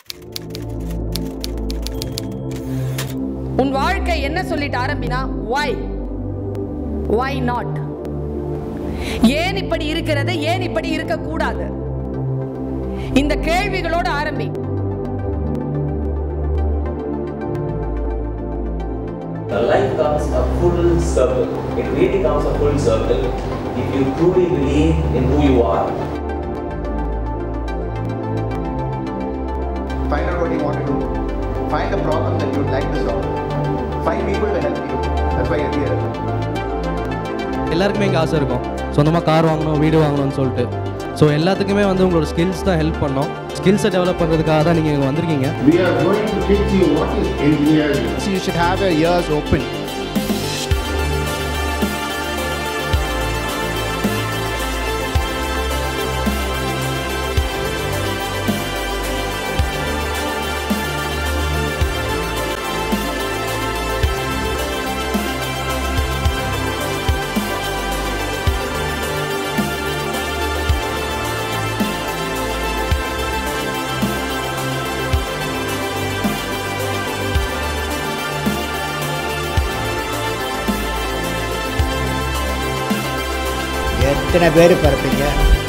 உன் வாழ்க்கை என்ன சொல்லிட்டு ஆரம்பினா why why not ஏன் இப்படி இருக்கிறது ஏன் இப்படி இருக்கக்கூடாது இந்த கேள்விகளோட ஆரம்பி The life comes a full circle. It really comes a full circle if you truly believe in who you are. Find out what you want to do. Find a problem that you'd like to solve. Find people to help you. That's why you're here. எல்லாருக்குமே இங்கே ஆசை இருக்கும் சொந்தமாக car வாங்கணும் வீடு வாங்கணும்னு சொல்லிட்டு so எல்லாத்துக்குமே வந்து உங்களோட ஸ்கில்ஸ் தான் ஹெல்ப் பண்ணோம் ஸ்கில்ஸை டெவலப் பண்ணுறதுக்காக தான் நீங்கள் இங்கே வந்திருக்கீங்க We are going to teach you what is engineering. So you should have your ears open. எத்தனை பேர் பிறப்பீங்க